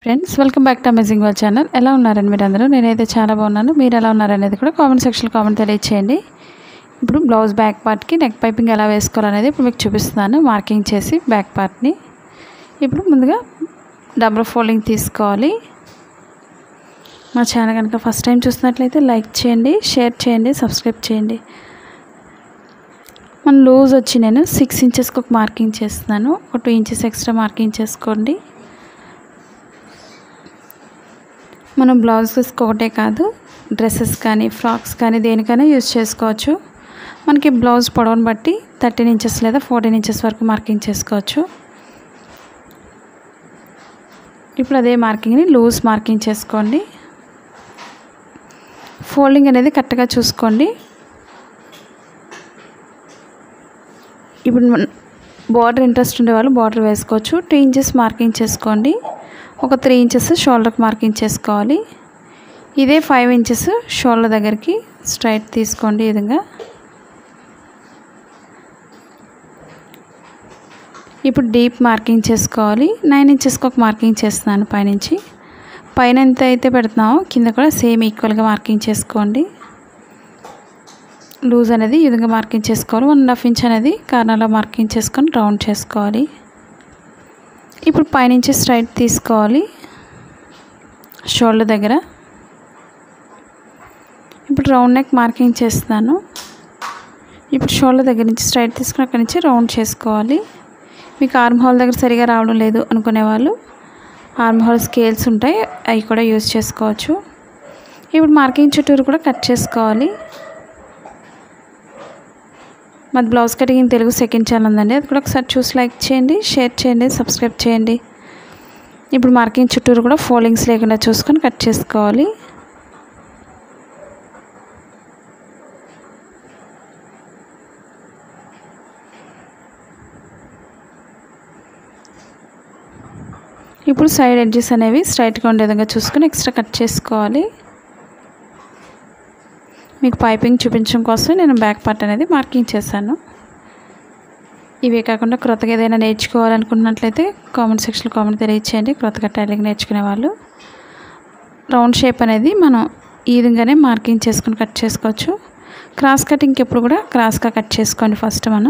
friends welcome back to amazing world channel ఎలా ఉన్నారండి మీరు అందరూ నేనైతే చాలా బాగున్నాను మీరు ఎలా ఉన్నారనేది కూడా కామెంట్ సెక్షన్లో కామెంట్ తెలియచేయండి ఇప్పుడు బ్లౌజ్ బ్యాక్ పార్ట్కి నెక్ పైపింగ్ ఎలా వేసుకోవాలనేది ఇప్పుడు మీకు చూపిస్తున్నాను మార్కింగ్ చేసి బ్యాక్ పార్ట్ని ఇప్పుడు ముందుగా డబుల్ ఫోల్డింగ్ తీసుకోవాలి మా ఛానల్ కనుక ఫస్ట్ టైం చూసినట్లయితే లైక్ చేయండి షేర్ చేయండి సబ్స్క్రైబ్ చేయండి మన లూజ్ వచ్చి నేను సిక్స్ ఇంచెస్కి ఒక మార్కింగ్ చేస్తున్నాను ఒక టూ ఇంచెస్ ఎక్స్ట్రా మార్కింగ్ చేసుకోండి మనం బ్లౌజెస్కి ఒకటే కాదు డ్రెస్సెస్ కానీ ఫ్రాక్స్ కానీ దేనికైనా యూజ్ చేసుకోవచ్చు మనకి బ్లౌజ్ పొడవును బట్టి థర్టీన్ ఇంచెస్ లేదా ఫోర్టీన్ ఇంచెస్ వరకు మార్కింగ్ చేసుకోవచ్చు ఇప్పుడు అదే మార్కింగ్ని లూజ్ మార్కింగ్ చేసుకోండి ఫోల్డింగ్ అనేది కరెక్ట్గా చూసుకోండి ఇప్పుడు బార్డర్ ఇంట్రెస్ట్ ఉండే వాళ్ళు బార్డర్ వేసుకోవచ్చు టూ ఇంచెస్ మార్కింగ్ చేసుకోండి ఒక త్రీ ఇంచెస్ షోల్డర్కి మార్కింగ్ చేసుకోవాలి ఇదే ఫైవ్ ఇంచెస్ షోల్డర్ దగ్గరికి స్ట్రైట్ తీసుకోండి ఈ విధంగా ఇప్పుడు డీప్ మార్కింగ్ చేసుకోవాలి నైన్ ఇంచెస్కి ఒక మార్కింగ్ చేస్తున్నాను పైనుంచి పైన ఎంత అయితే పెడుతున్నామో కింద కూడా సేమ్ ఈక్వల్గా మార్కింగ్ చేసుకోండి లూజ్ అనేది ఈ విధంగా మార్కింగ్ చేసుకోవాలి వన్ అండ్ హాఫ్ ఇంచ్ అనేది కార్నర్లో మార్కింగ్ చేసుకొని రౌండ్ చేసుకోవాలి ఇప్పుడు పైనుంచి స్ట్రైట్ తీసుకోవాలి షోల్డర్ దగ్గర ఇప్పుడు రౌండ్ నెక్ మార్కింగ్ చేస్తున్నాను ఇప్పుడు షోల్డర్ దగ్గర నుంచి స్ట్రైట్ తీసుకుని అక్కడి నుంచి రౌండ్ చేసుకోవాలి మీకు ఆర్మ్ హోల్ దగ్గర సరిగా రావడం లేదు అనుకునే వాళ్ళు ఆర్మ్ హోల్ స్కేల్స్ ఉంటాయి అవి కూడా యూజ్ చేసుకోవచ్చు ఇప్పుడు మార్కింగ్ చుట్టూరు కూడా కట్ చేసుకోవాలి మాది blouse cutting Telugu second channel ఉందండి అది కూడా ఒకసారి చూసి లైక్ చేయండి షేర్ చేయండి సబ్స్క్రైబ్ చేయండి ఇప్పుడు మార్కింగ్ చుట్టూరు కూడా ఫోల్డింగ్స్ లేకుండా చూసుకొని కట్ చేసుకోవాలి ఇప్పుడు సైడ్ ఎడ్జెస్ అనేవి స్ట్రైట్గా ఉండే విధంగా చూసుకొని ఎక్స్ట్రా కట్ చేసుకోవాలి మీకు పైపింగ్ చూపించడం కోసం నేను బ్యాక్ పార్ట్ అనేది మార్కింగ్ చేశాను ఇవే కాకుండా క్రొత్తగా ఏదైనా నేర్చుకోవాలనుకున్నట్లయితే కామెంట్ సెక్షన్లో కామెంట్ తెలియచేయండి క్రొత్తగా టైలింగ్ నేర్చుకునే వాళ్ళు రౌండ్ షేప్ అనేది మనం ఈ విధంగానే మార్కింగ్ చేసుకుని కట్ చేసుకోవచ్చు క్రాస్ కటింగ్కి ఎప్పుడు కూడా క్రాస్గా కట్ చేసుకోండి ఫస్ట్ మనం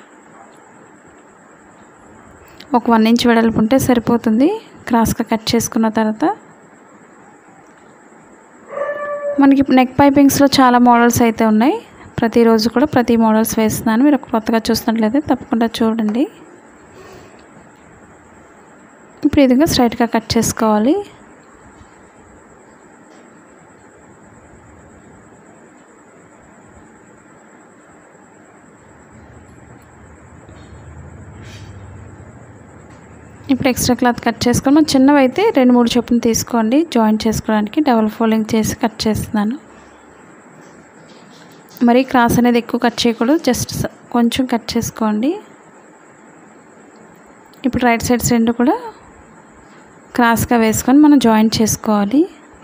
ఒక వన్ ఇంచ్ వెడల్పు ఉంటే సరిపోతుంది క్రాస్గా కట్ చేసుకున్న తర్వాత మనకి నెక్ పైపింగ్స్లో చాలా మోడల్స్ అయితే ఉన్నాయి ప్రతిరోజు కూడా ప్రతి మోడల్స్ వేస్తున్నాను మీరు కొత్తగా చూసినట్లయితే తప్పకుండా చూడండి ఇప్పుడు ఈ విధంగా స్ట్రైట్గా కట్ చేసుకోవాలి ఇప్పుడు ఎక్స్ట్రా క్లాత్ కట్ చేసుకొని మనం చిన్నవి అయితే రెండు మూడు చొప్పున తీసుకోండి జాయింట్ చేసుకోవడానికి డబల్ ఫోల్డింగ్ చేసి కట్ చేస్తున్నాను మరి క్రాస్ అనేది ఎక్కువ కట్ చేయకూడదు జస్ట్ కొంచెం కట్ చేసుకోండి ఇప్పుడు రైట్ సైడ్స్ రెండు కూడా క్రాస్గా వేసుకొని మనం జాయింట్ చేసుకోవాలి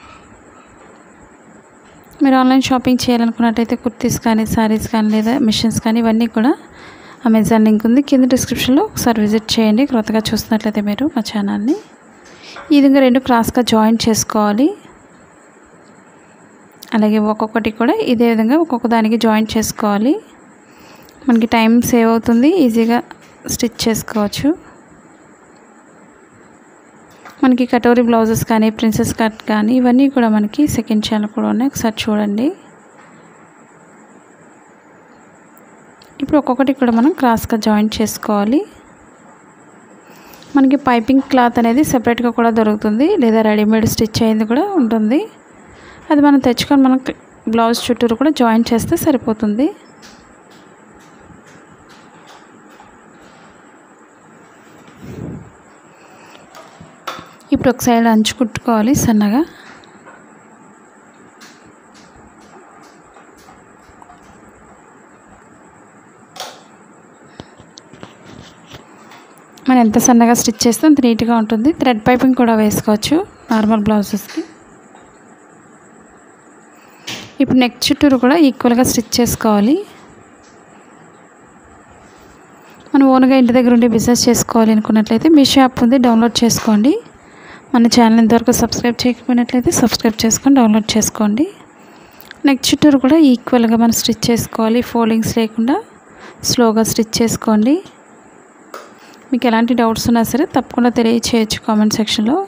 మీరు ఆన్లైన్ షాపింగ్ చేయాలనుకున్నట్టయితే కుర్తీస్ కానీ శారీస్ కానీ లేదా మిషన్స్ కానీ ఇవన్నీ కూడా అమెజాన్ లింక్ ఉంది కింద డిస్క్రిప్షన్లో ఒకసారి విజిట్ చేయండి క్రొత్తగా చూస్తున్నట్లయితే మీరు మా ఛానల్ని ఈ విధంగా రెండు క్రాస్గా జాయింట్ చేసుకోవాలి అలాగే ఒక్కొక్కటి కూడా ఇదే విధంగా ఒక్కొక్క దానికి జాయింట్ చేసుకోవాలి మనకి టైం సేవ్ అవుతుంది ఈజీగా స్టిచ్ చేసుకోవచ్చు మనకి కటోరీ బ్లౌజెస్ కానీ ప్రిన్సెస్ కట్ కానీ ఇవన్నీ కూడా మనకి సెకండ్ ఛానల్ కూడా ఉన్నాయి ఒకసారి చూడండి ఇప్పుడు ఒక్కొక్కటి కూడా మనం క్రాస్గా జాయింట్ చేసుకోవాలి మనకి పైపింగ్ క్లాత్ అనేది సెపరేట్గా కూడా దొరుకుతుంది లేదా రెడీమేడ్ స్టిచ్ అయింది కూడా ఉంటుంది అది మనం తెచ్చుకొని మనం బ్లౌజ్ చుట్టూరు కూడా జాయింట్ చేస్తే సరిపోతుంది ఇప్పుడు ఒక సైడ్ అంచు కుట్టుకోవాలి సన్నగా మనం ఎంత సన్నగా స్టిచ్ చేస్తే అంత నీట్గా ఉంటుంది థ్రెడ్ పైపింగ్ కూడా వేసుకోవచ్చు నార్మల్ బ్లౌజెస్కి ఇప్పుడు నెక్ చుట్టూరు కూడా ఈక్వల్గా స్టిచ్ చేసుకోవాలి మనం ఓన్గా ఇంటి దగ్గర ఉండి బిజినెస్ చేసుకోవాలి అనుకున్నట్లయితే మీ షాప్ ఉంది డౌన్లోడ్ చేసుకోండి మన ఛానల్ ఇంతవరకు సబ్స్క్రైబ్ చేయకపోయినట్లయితే సబ్స్క్రైబ్ చేసుకొని డౌన్లోడ్ చేసుకోండి నెక్ చుట్టూరు కూడా ఈక్వల్గా మనం స్టిచ్ చేసుకోవాలి ఫోల్డింగ్స్ లేకుండా స్లోగా స్టిచ్ చేసుకోండి మీకు ఎలాంటి డౌట్స్ ఉన్నా సరే తప్పకుండా తెలియచేయచ్చు కామెంట్ సెక్షన్లో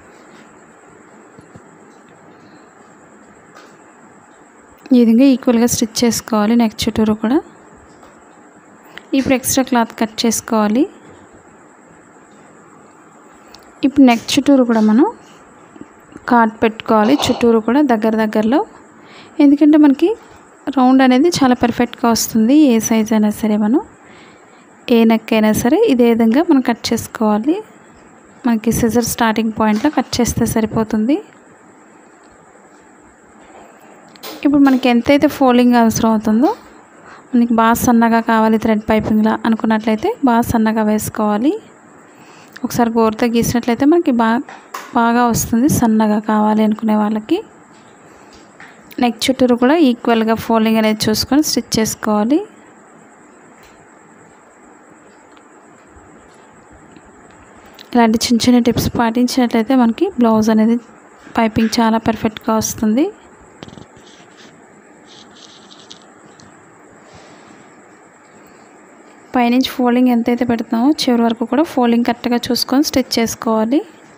ఈ విధంగా ఈక్వల్గా స్టిచ్ చేసుకోవాలి నెక్ చుట్టూరు కూడా ఇప్పుడు ఎక్స్ట్రా క్లాత్ కట్ చేసుకోవాలి ఇప్పుడు నెక్ చుట్టూరు కూడా మనం కాట్ పెట్టుకోవాలి చుట్టూరు కూడా దగ్గర దగ్గరలో ఎందుకంటే మనకి రౌండ్ అనేది చాలా పర్ఫెక్ట్గా వస్తుంది ఏ సైజ్ అయినా సరే మనం ఏ నెక్ అయినా సరే ఇదే విధంగా మనం కట్ చేసుకోవాలి మనకి సిజర్ స్టార్టింగ్ పాయింట్లో కట్ చేస్తే సరిపోతుంది ఇప్పుడు మనకి ఎంతైతే ఫోల్డింగ్ అవసరం అవుతుందో మనకి బాగా సన్నగా కావాలి థ్రెడ్ పైపింగ్లా అనుకున్నట్లయితే బాగా సన్నగా వేసుకోవాలి ఒకసారి గోరుతో గీసినట్లయితే మనకి బాగా బాగా వస్తుంది సన్నగా కావాలి అనుకునే వాళ్ళకి నెక్ చుట్టూరు కూడా ఈక్వల్గా ఫోల్డింగ్ అనేది చూసుకొని స్టిచ్ చేసుకోవాలి ఇలాంటి చిన్న చిన్న టిప్స్ పాటించినట్లయితే మనకి బ్లౌజ్ అనేది పైపింగ్ చాలా పర్ఫెక్ట్గా వస్తుంది పైనుంచి ఫోల్డింగ్ ఎంతైతే పెడతామో చివరి వరకు కూడా ఫోల్డింగ్ కరెక్ట్గా చూసుకొని స్టిచ్ చేసుకోవాలి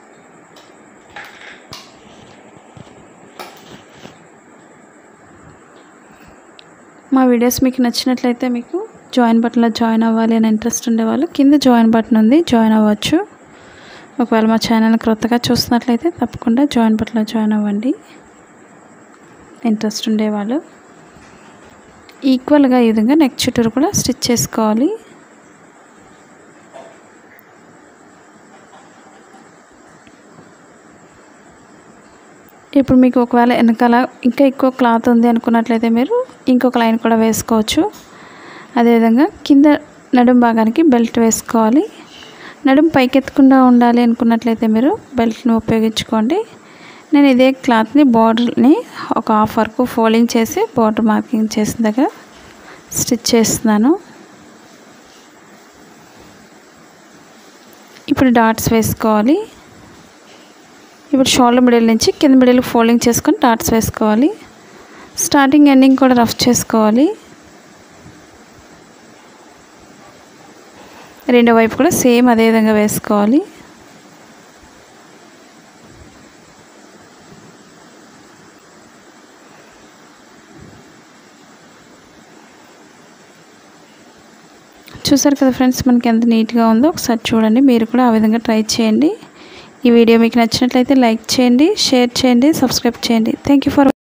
మా వీడియోస్ మీకు నచ్చినట్లయితే మీకు జాయిన్ బటన్లో జాయిన్ అవ్వాలి అని ఇంట్రెస్ట్ ఉండేవాళ్ళు కింద జాయిన్ బటన్ ఉంది జాయిన్ అవ్వచ్చు ఒకవేళ మా ఛానల్ క్రొత్తగా చూస్తున్నట్లయితే తప్పకుండా జాయిన్ బటన్లో జాయిన్ అవ్వండి ఇంట్రెస్ట్ ఉండేవాళ్ళు ఈక్వల్గా ఈ విధంగా నెక్ చుట్టూరు కూడా స్టిచ్ చేసుకోవాలి ఇప్పుడు మీకు ఒకవేళ వెనకాల ఇంకా ఎక్కువ క్లాత్ ఉంది అనుకున్నట్లయితే మీరు ఇంకొక లైన్ కూడా వేసుకోవచ్చు అదేవిధంగా కింద నడుం భాగానికి బెల్ట్ వేసుకోవాలి నడుం పైకెత్తకుండా ఉండాలి అనుకున్నట్లయితే మీరు బెల్ట్ని ఉపయోగించుకోండి నేను ఇదే క్లాత్ని బార్డర్ని ఒక హాఫ్ వరకు ఫోల్డింగ్ చేసి బార్డర్ మార్కింగ్ చేసిన దగ్గర స్టిచ్ చేస్తున్నాను ఇప్పుడు డాట్స్ వేసుకోవాలి ఇప్పుడు షోల్డర్ మిడిల్ నుంచి కింద మిడిల్ ఫోల్డింగ్ చేసుకొని డాట్స్ వేసుకోవాలి స్టార్టింగ్ ఎండింగ్ కూడా రఫ్ చేసుకోవాలి రెండో వైపు కూడా సేమ్ అదే విధంగా వేసుకోవాలి చూసారు కదా ఫ్రెండ్స్ మనకి ఎంత నీట్గా ఉందో ఒకసారి చూడండి మీరు కూడా ఆ విధంగా ట్రై చేయండి ఈ వీడియో మీకు నచ్చినట్లయితే లైక్ చేయండి షేర్ చేయండి సబ్స్క్రైబ్ చేయండి థ్యాంక్ యూ ఫర్